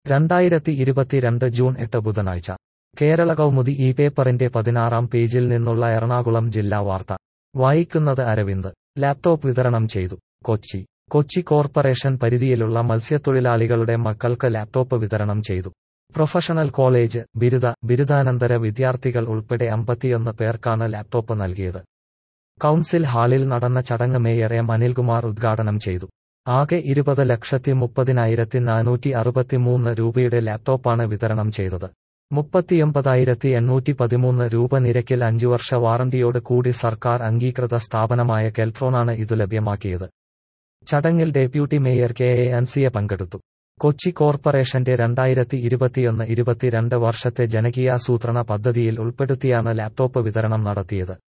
രണ്ടായിരത്തി ഇരുപത്തിരണ്ട് ജൂൺ എട്ട് ബുധനാഴ്ച കേരള കൗമുദി ഈ പേപ്പറിന്റെ പതിനാറാം പേജിൽ നിന്നുള്ള എറണാകുളം ജില്ലാ വാർത്ത വായിക്കുന്നത് അരവിന്ദ് ലാപ്ടോപ്പ് വിതരണം ചെയ്തു കൊച്ചി കൊച്ചി കോർപ്പറേഷൻ പരിധിയിലുള്ള മത്സ്യത്തൊഴിലാളികളുടെ മക്കൾക്ക് ലാപ്ടോപ്പ് വിതരണം ചെയ്തു പ്രൊഫഷണൽ കോളേജ് ബിരുദ ബിരുദാനന്തര വിദ്യാർത്ഥികൾ ഉൾപ്പെടെ അമ്പത്തിയൊന്ന് പേർക്കാണ് ലാപ്ടോപ്പ് നൽകിയത് കൗൺസിൽ ഹാളിൽ നടന്ന ചടങ്ങ് മേയർ എം അനിൽകുമാർ ഉദ്ഘാടനം ചെയ്തു ആകെ ഇരുപത് ലക്ഷത്തി മുപ്പതിനായിരത്തി നാനൂറ്റി അറുപത്തിമൂന്ന് രൂപയുടെ ലാപ്ടോപ്പാണ് വിതരണം ചെയ്തത് മുപ്പത്തിയൊമ്പതായിരത്തി എണ്ണൂറ്റി പതിമൂന്ന് രൂപ നിരക്കിൽ അഞ്ചുവർഷ വാറണ്ടിയോട് കൂടി സർക്കാർ അംഗീകൃത സ്ഥാപനമായ കെൽട്രോണാണ് ഇത് ലഭ്യമാക്കിയത് ചടങ്ങിൽ deputy mayor K A Ansiya പങ്കെടുത്തു കൊച്ചി കോർപ്പറേഷന്റെ രണ്ടായിരത്തി ഇരുപത്തിയൊന്ന് ഇരുപത്തിരണ്ട് വർഷത്തെ ജനകീയാസൂത്രണ പദ്ധതിയിൽ ഉൾപ്പെടുത്തിയാണ് ലാപ്ടോപ്പ് വിതരണം നടത്തിയത്